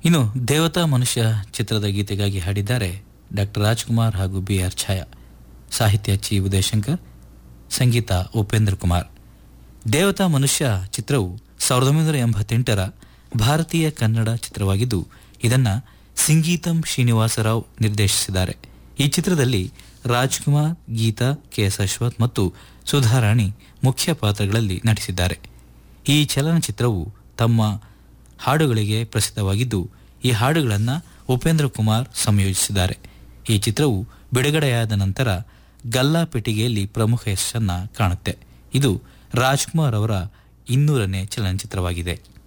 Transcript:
ಇನ್ನು ದೇವತಾ ಮನುಷ್ಯ ಚಿತ್ರದ ಗೀತೆಗಾಗಿ ಹಾಡಿದ್ದಾರೆ ಡಾಕ್ಟರ್ ರಾಜ್ಕುಮಾರ್ ಹಾಗೂ ಬಿ ಆರ್ ಛಾಯಾ ಸಾಹಿತ್ಯ ಚಿ ಉದಯಶಂಕರ್ ಸಂಗೀತ ಉಪೇಂದ್ರ ಕುಮಾರ್ ದೇವತಾ ಮನುಷ್ಯ ಚಿತ್ರವು ಸಾವಿರದ ಒಂಬೈನೂರ ಎಂಬತ್ತೆಂಟರ ಭಾರತೀಯ ಕನ್ನಡ ಚಿತ್ರವಾಗಿದ್ದು ಇದನ್ನ ಸಿಂಗೀತಂ ಶ್ರೀನಿವಾಸರಾವ್ ನಿರ್ದೇಶಿಸಿದ್ದಾರೆ ಈ ಚಿತ್ರದಲ್ಲಿ ರಾಜ್ಕುಮಾರ್ ಗೀತಾ ಕೆ ಎಸ್ ಅಶ್ವಥ್ ಮತ್ತು ಸುಧಾರಾಣಿ ಮುಖ್ಯ ಪಾತ್ರಗಳಲ್ಲಿ ನಟಿಸಿದ್ದಾರೆ ಈ ಚಲನಚಿತ್ರವು ತಮ್ಮ ಹಾಡುಗಳಿಗೆ ಪ್ರಸಿದ್ಧವಾಗಿದ್ದು ಈ ಹಾಡುಗಳನ್ನು ಉಪೇಂದ್ರ ಕುಮಾರ್ ಸಂಯೋಜಿಸಿದ್ದಾರೆ ಈ ಚಿತ್ರವು ಬಿಡುಗಡೆಯಾದ ನಂತರ ಗಲ್ಲಾ ಪೆಟ್ಟಿಗೆಯಲ್ಲಿ ಪ್ರಮುಖ ಯಶಸ್ಸನ್ನ ಕಾಣುತ್ತೆ ಇದು ರಾಜ್ಕುಮಾರ್ ಅವರ ಇನ್ನೂರನೇ ಚಲನಚಿತ್ರವಾಗಿದೆ